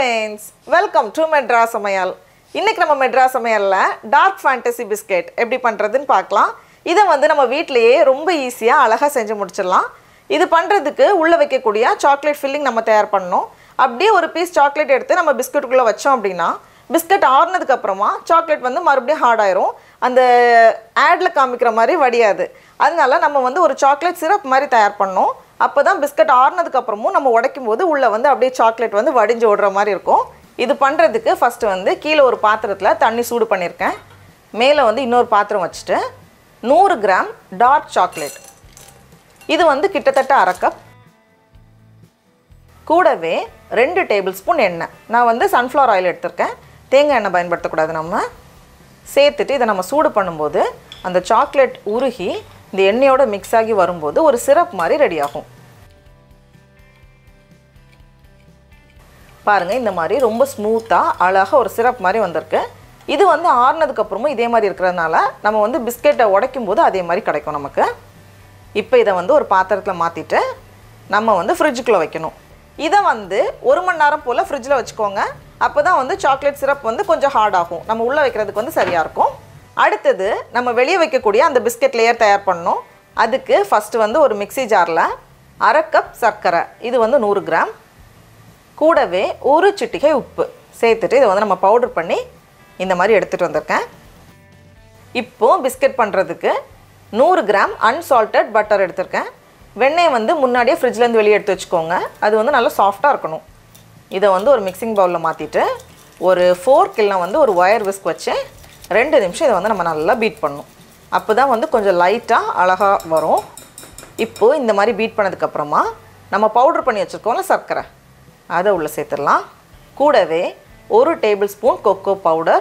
friends welcome to metro சமையல் இன்னைக்கு நம்ம மெட்ரா சமையலில் டார்க் ஃபேண்டசி பிஸ்கெட் எப்படி பண்ணுறதுன்னு பார்க்கலாம் இதை வந்து நம்ம வீட்டிலேயே ரொம்ப ஈஸியாக அழகாக செஞ்சு முடிச்சிடலாம் இது பண்ணுறதுக்கு உள்ளே வைக்கக்கூடிய சாக்லேட் ஃபில்லிங் நம்ம தயார் பண்ணணும் அப்படியே ஒரு பீஸ் சாக்லேட் எடுத்து நம்ம பிஸ்கட்டுக்குள்ளே வச்சோம் அப்படின்னா பிஸ்கட் ஆறுனதுக்கு அப்புறமா சாக்லேட் வந்து மறுபடியும் ஹார்ட் ஆயிரும் அந்த ஆடில் காமிக்கிற மாதிரி வடியாது அதனால நம்ம வந்து ஒரு சாக்லேட் சிரப் மாதிரி தயார் பண்ணோம் அப்போ தான் பிஸ்கட் ஆறுனதுக்கு அப்புறமும் நம்ம உடைக்கும் போது உள்ளே வந்து அப்படியே சாக்லேட் வந்து வடிஞ்சு ஓடுற மாதிரி இருக்கும் இது பண்ணுறதுக்கு ஃபஸ்ட்டு வந்து கீழே ஒரு பாத்திரத்தில் தண்ணி சூடு பண்ணியிருக்கேன் மேலே வந்து இன்னொரு பாத்திரம் வச்சுட்டு நூறு கிராம் டார்க் சாக்லேட் இது வந்து கிட்டத்தட்ட அரை கப் கூடவே ரெண்டு டேபிள் ஸ்பூன் எண்ணெய் நான் வந்து சன்ஃப்ளவர் ஆயில் எடுத்திருக்கேன் தேங்காய் எண்ணெய் பயன்படுத்தக்கூடாது நம்ம சேர்த்துட்டு இதை நம்ம சூடு பண்ணும்போது அந்த சாக்லேட் உருகி இந்த எண்ணெயோட மிக்ஸ் ஆகி வரும்போது ஒரு சிரப் மாதிரி ரெடி ஆகும் பாருங்கள் இந்த மாதிரி ரொம்ப ஸ்மூத்தாக அழகாக ஒரு சிரப் மாதிரி வந்திருக்கு இது வந்து ஆறுனதுக்கு அப்புறமும் இதே மாதிரி இருக்கிறதுனால நம்ம வந்து பிஸ்கெட்டை உடைக்கும் போது அதே மாதிரி கிடைக்கும் நமக்கு இப்போ இதை வந்து ஒரு பாத்திரத்தில் மாற்றிட்டு நம்ம வந்து ஃப்ரிட்ஜுக்குள்ளே வைக்கணும் இதை வந்து ஒரு மணி நேரம் போல் ஃப்ரிட்ஜில் வச்சுக்கோங்க அப்போ தான் வந்து சாக்லேட் சிரப் வந்து கொஞ்சம் ஹார்ட் ஆகும் நம்ம உள்ளே வைக்கிறதுக்கு வந்து சரியாக இருக்கும் அடுத்தது நம்ம வெளியே வைக்கக்கூடிய அந்த பிஸ்கெட் லேயர் தயார் பண்ணணும் அதுக்கு ஃபஸ்ட்டு வந்து ஒரு மிக்ஸி ஜாரில் அரை கப் சர்க்கரை இது வந்து நூறு கிராம் கூடவே ஒரு சிட்டிகை உப்பு சேர்த்துட்டு இதை வந்து நம்ம பவுடர் பண்ணி இந்த மாதிரி எடுத்துகிட்டு வந்திருக்கேன் இப்போது பிஸ்கட் பண்ணுறதுக்கு நூறு கிராம் அன்சால்ட்டட் பட்டர் எடுத்திருக்கேன் வெண்ணெய் வந்து முன்னாடியே ஃப்ரிட்ஜ்லேருந்து வெளியே எடுத்து வச்சுக்கோங்க அது வந்து நல்லா சாஃப்டாக இருக்கணும் இதை வந்து ஒரு மிக்சிங் பவுலில் மாற்றிட்டு ஒரு ஃபோர்க் இல்லைனா வந்து ஒரு ஒயர் விஸ்க் வச்சு ரெண்டு நிமிஷம் இதை வந்து நம்ம நல்லா பீட் பண்ணணும் அப்போ தான் வந்து கொஞ்சம் லைட்டாக அழகாக வரும் இப்போது இந்த மாதிரி பீட் பண்ணதுக்கப்புறமா நம்ம பவுடர் பண்ணி வச்சுருக்கோம்ல சர்க்கரை அதை உள்ளே சேர்த்துடலாம் கூடவே ஒரு டேபிள் ஸ்பூன் கொக்கோ பவுடர்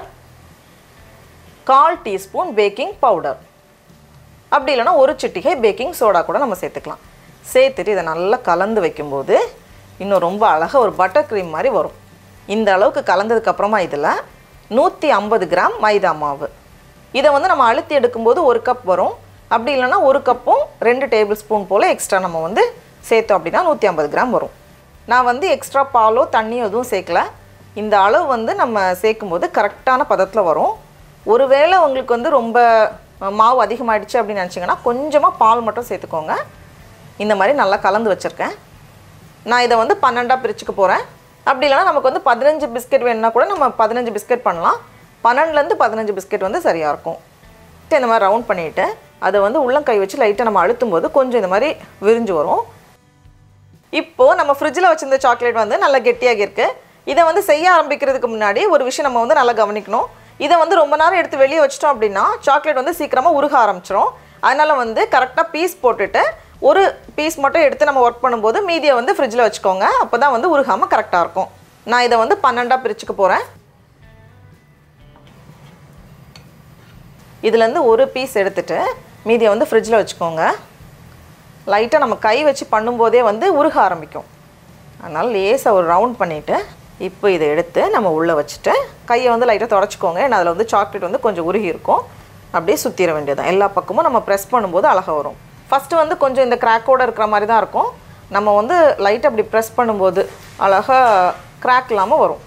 கால் டீஸ்பூன் பேக்கிங் பவுடர் அப்படி இல்லைன்னா ஒரு சிட்டிகை பேக்கிங் சோடா கூட நம்ம சேர்த்துக்கலாம் சேர்த்துட்டு இதை நல்லா கலந்து வைக்கும்போது இன்னும் ரொம்ப அழகாக ஒரு பட்டர் க்ரீம் மாதிரி வரும் இந்த அளவுக்கு கலந்ததுக்கப்புறமா இதில் நூற்றி ஐம்பது கிராம் மைதா மாவு இதை வந்து நம்ம அழுத்தி எடுக்கும்போது ஒரு கப் வரும் அப்படி இல்லைன்னா ஒரு கப்பும் ரெண்டு டேபிள் ஸ்பூன் போல் எக்ஸ்ட்ரா நம்ம வந்து சேர்த்தோம் அப்படின்னா நூற்றி ஐம்பது கிராம் வரும் நான் வந்து எக்ஸ்ட்ரா பாலோ தண்ணியோ எதுவும் சேர்க்கல இந்த அளவு வந்து நம்ம சேர்க்கும்போது கரெக்டான பதத்தில் வரும் ஒருவேளை உங்களுக்கு வந்து ரொம்ப அஹ், மாவு அதிகமாகிடுச்சு அப்படின்னு நினச்சிங்கன்னா கொஞ்சமாக பால் மட்டும் சேர்த்துக்கோங்க இந்த மாதிரி நல்லா கலந்து வச்சுருக்கேன் நான் இதை வந்து பன்னெண்டாக பிரிச்சுக்க போகிறேன் அப்படி இல்லைன்னா நமக்கு வந்து பதினஞ்சு பிஸ்கெட் வேணும்னா கூட நம்ம பதினஞ்சு பிஸ்கெட் பண்ணலாம் பன்னெண்டுலேருந்து பதினஞ்சு பிஸ்கெட் வந்து சரியாக இருக்கும் சரி, இந்த மாதிரி ரவுண்ட் பண்ணிவிட்டு அதை வந்து உள்ளங்கை வச்சு லைட்டாக நம்ம அழுத்தும் போது கொஞ்சம் இந்த மாதிரி விரிஞ்சு வரும் இப்போது நம்ம ஃப்ரிட்ஜில் வச்சிருந்த சாக்லேட் வந்து நல்லா கெட்டியாக இருக்கு இதை வந்து செய்ய ஆரம்பிக்கிறதுக்கு முன்னாடி ஒரு விஷயம் நம்ம வந்து நல்லா கவனிக்கணும் இதை வந்து ரொம்ப நேரம் எடுத்து வெளியே வச்சிட்டோம் அப்படின்னா சாக்லேட் வந்து சீக்கிரமாக உருக ஆரம்பிச்சிரும் அதனால் வந்து கரெக்டாக பீஸ் போட்டுட்டு ஒரு பீஸ் மட்டும் எடுத்து நம்ம ஒர்க் பண்ணும்போது மீதியை வந்து ஃப்ரிட்ஜில் வச்சுக்கோங்க அப்போ தான் வந்து உருகாமல் கரெக்டாக இருக்கும் நான் இதை வந்து பன்னெண்டாக பிரிச்சுக்க போகிறேன் இதுலேருந்து ஒரு பீஸ் எடுத்துட்டு மீதியை வந்து ஃப்ரிட்ஜில் வச்சுக்கோங்க லைட்டாக நம்ம கை வச்சு பண்ணும்போதே வந்து உருக ஆரம்பிக்கும் அதனால் லேசாக ஒரு ரவுண்ட் பண்ணிவிட்டு இப்போ இதை எடுத்து நம்ம உள்ளே வச்சுட்டு கையை வந்து லைட்டாக தொடச்சிக்கோங்க ஏன்னா அதில் வந்து சாக்லேட் வந்து கொஞ்சம் உருகி இருக்கும் அப்படியே சுற்றிட வேண்டியதுதான் எல்லா பக்கமும் நம்ம ப்ரெஸ் பண்ணும்போது அழகாக வரும் ஃபஸ்ட்டு வந்து கொஞ்சம் இந்த கிராக்கோடு இருக்கிற மாதிரி தான் இருக்கும் நம்ம வந்து லைட்டாக அப்படி ப்ரெஸ் பண்ணும்போது அழகாக கிராக் இல்லாமல் வரும்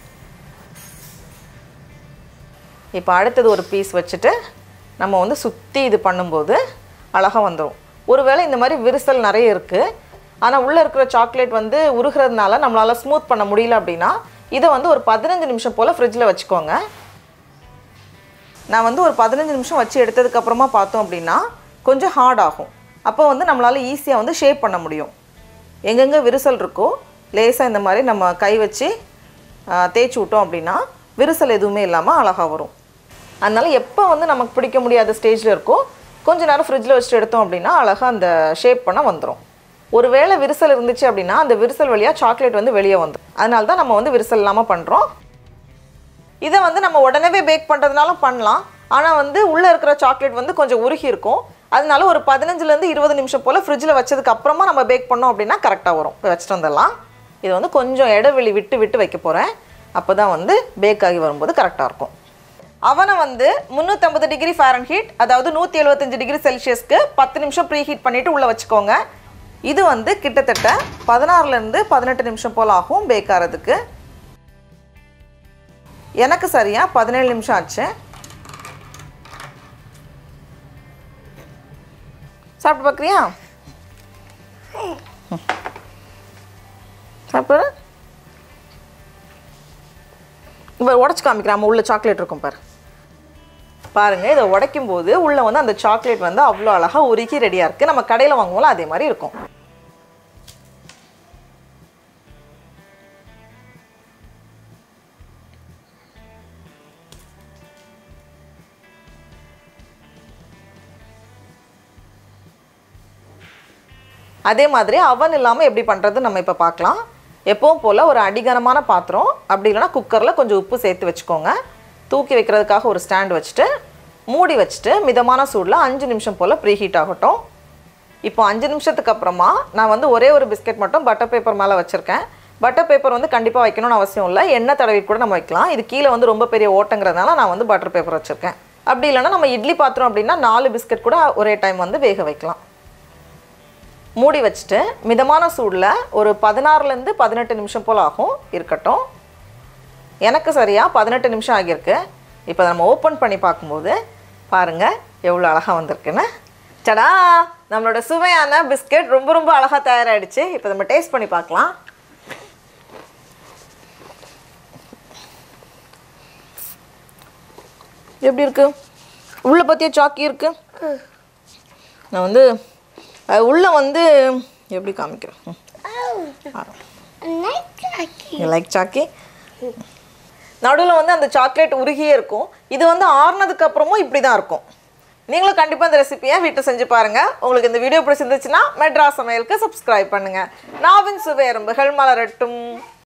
இப்போ அடுத்தது ஒரு பீஸ் வச்சுட்டு நம்ம வந்து சுற்றி இது பண்ணும்போது அழகாக வந்துடும் ஒருவேளை இந்த மாதிரி விரிசல் நிறைய இருக்குது ஆனால் உள்ளே இருக்கிற சாக்லேட் வந்து உருகிறதுனால நம்மளால் ஸ்மூத் பண்ண முடியல அப்படின்னா இதை வந்து ஒரு பதினஞ்சு நிமிஷம் போல் ஃப்ரிட்ஜில் வச்சுக்கோங்க நான் வந்து ஒரு பதினஞ்சு நிமிஷம் வச்சு எடுத்ததுக்கப்புறமா பார்த்தோம் அப்படின்னா கொஞ்சம் ஹார்ட் ஆகும் அப்போ வந்து நம்மளால் ஈஸியாக வந்து ஷேப் பண்ண முடியும் எங்கெங்கே விரிசல் இருக்கோ லேசாக இந்த மாதிரி நம்ம கை வச்சு ஆ, தேய்ச்சி விட்டோம் அப்படின்னா விரிசல் எதுவுமே இல்லாமல் அழகாக வரும் அதனால் எப்போ வந்து நமக்கு பிடிக்க முடியாத ஸ்டேஜில் இருக்கோ கொஞ்ச நேரம் ஃப்ரிட்ஜில் வச்சுட்டு எடுத்தோம் அப்படின்னா அழகாக அந்த ஷேப் பண்ண வந்துடும் ஒருவேளை விரிசல் இருந்துச்சு அப்படின்னா அந்த விரிசல் வழியாக சாக்லேட் வந்து வெளியே வந்துடும் அதனால தான் நம்ம வந்து விரிசல் இல்லாமல் பண்ணுறோம் இதை வந்து நம்ம உடனே பேக் பண்ணுறதுனாலும் பண்ணலாம் ஆனால் வந்து உள்ளே இருக்கிற சாக்லேட் வந்து கொஞ்சம் உருகி இருக்கும் அதனால ஒரு பதினஞ்சுலேருந்து இருபது நிமிஷம் போல் ஃப்ரிட்ஜில் வச்சதுக்கு அப்புறமா நம்ம பேக் பண்ணோம் அப்படின்னா கரெக்டாக வரும் இப்போ வச்சுட்டு வந்துடலாம் இது வந்து கொஞ்சம் இடைவெளி விட்டு விட்டு வைக்க போகிறேன் அப்போ தான் வந்து பேக் ஆகி வரும்போது கரெக்டாக இருக்கும் அவனை வந்து முந்நூற்றம்பது டிகிரி ஃபாரன்ஹீட் அதாவது நூற்றி எழுபத்தஞ்சு டிகிரி செல்சியஸ்க்கு பத்து நிமிஷம் ப்ரீ ஹீட் பண்ணிவிட்டு உள்ளே வச்சுக்கோங்க இது வந்து கிட்டத்தட்ட பதினாறுலேருந்து பதினெட்டு நிமிஷம் போல் ஆகும் பேக் ஆகிறதுக்கு எனக்கு சரியாக பதினேழு நிமிஷம் ஆச்சு சாப்பிட்டு பார்க்குறியா சாப்பிடு இப்போ உடச்சி காமிக்கிறாம உள்ள சாக்லேட் இருக்கும் பாரு பாருங்க இதை உடைக்கும் போது உள்ள வந்து அந்த சாக்லேட் வந்து அவ்வளோ அழகா உருகி ரெடியாக இருக்குது நம்ம கடையில் வாங்குவோம்ல அதே மாதிரி இருக்கும் அதே மாதிரி அவன் இல்லாமல் எப்படி பண்ணுறது நம்ம இப்போ பார்க்கலாம் எப்பவும் போல் ஒரு அடிகனமான பாத்திரம் அப்படி இல்லைன்னா குக்கரில் கொஞ்சம் உப்பு சேர்த்து வச்சுக்கோங்க தூக்கி வைக்கிறதுக்காக ஒரு ஸ்டாண்ட் வச்சுட்டு மூடி வச்சுட்டு மிதமான சூடில் அஞ்சு நிமிஷம் போல் ப்ரீ ஹீட் ஆகட்டும் இப்போ அஞ்சு நிமிஷத்துக்கு அப்புறமா நான் வந்து ஒரே ஒரு பிஸ்கெட் மட்டும் பட்டர் பேப்பர் மேலே வச்சுருக்கேன் பட்டர் பேப்பர் வந்து கண்டிப்பாக வைக்கணும்னு அவசியம் இல்லை எண்ணெய் தடவி கூட நம்ம வைக்கலாம் இது கீழே வந்து ரொம்ப பெரிய ஓட்டங்கிறதுனால நான் வந்து பட்டர் பேப்பர் வச்சுருக்கேன் அப்படி இல்லைன்னா நம்ம இட்லி பாத்திரம் அப்படின்னா நாலு பிஸ்கெட் கூட ஒரே டைம் வந்து வேக வைக்கலாம் மூடி வச்சுட்டு மிதமான சூடில் ஒரு பதினாறுலேருந்து பதினெட்டு நிமிஷம் போல் ஆகும் இருக்கட்டும் எனக்கு சரியாக பதினெட்டு நிமிஷம் ஆகியிருக்கு இப்போ நம்ம ஓப்பன் பண்ணி பார்க்கும்போது பாருங்கள் எவ்வளோ அழகாக வந்திருக்குன்னு சடா நம்மளோட சுவையான பிஸ்கெட் ரொம்ப ரொம்ப அழகாக தயாராகிடுச்சு இப்போ நம்ம டேஸ்ட் பண்ணி பார்க்கலாம் எப்படி இருக்கு உள்ள பற்றிய சாக்கி இருக்கு நான் வந்து அது உள்ள வந்து எப்படி காமிக்கிறேன் லைக் சாக்கி நடுவில் வந்து அந்த சாக்லேட் உருகியே இருக்கும் இது வந்து ஆறுனதுக்கு அப்புறமும் இப்படி தான் இருக்கும் நீங்களும் கண்டிப்பாக இந்த ரெசிபியை வீட்டில் செஞ்சு பாருங்கள் உங்களுக்கு இந்த வீடியோ பிடிச்சிருந்துச்சுன்னா மெட்ராஸ் சமையலுக்கு சப்ஸ்கிரைப் பண்ணுங்கள் நாவின் சுவை எறும்புகள் மலரட்டும்